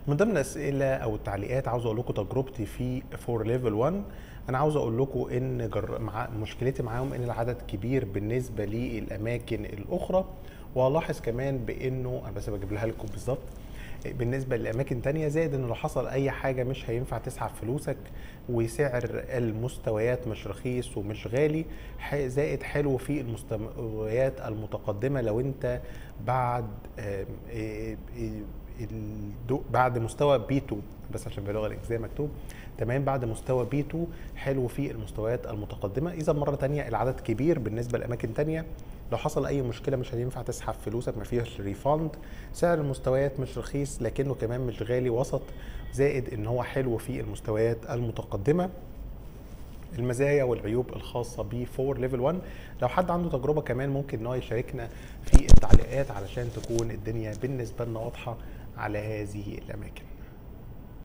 من ضمن الاسئله او التعليقات عاوز اقول لكم تجربتي في فور ليفل 1 انا عاوز اقول لكم ان جر... مع... مشكلتي معاهم ان العدد كبير بالنسبه للاماكن الاخرى والاحظ كمان بانه انا بس بجيب لها لكم بالظبط بالنسبه لاماكن تانية زائد ان لو حصل اي حاجه مش هينفع تسحب فلوسك وسعر المستويات مش رخيص ومش غالي ح- زائد حلو في المستويات المتقدمه لو انت بعد آم، إيه- إيه- الدو- بعد مستوى بي 2 بس عشان باللغه الانجليزيه مكتوب تمام بعد مستوى بي 2 حلو في المستويات المتقدمه اذا مره تانية العدد كبير بالنسبه لاماكن تانية لو حصل اي مشكله مش هينفع تسحب فلوسك ما فيهاش ريفاند سعر المستويات مش رخيص لكنه كمان مش غالي وسط زائد ان هو حلو في المستويات المتقدمه المزايا والعيوب الخاصه ب 4 ليفل 1 لو حد عنده تجربه كمان ممكن ان هو يشاركنا في التعليقات علشان تكون الدنيا بالنسبه لنا واضحه على هذه الاماكن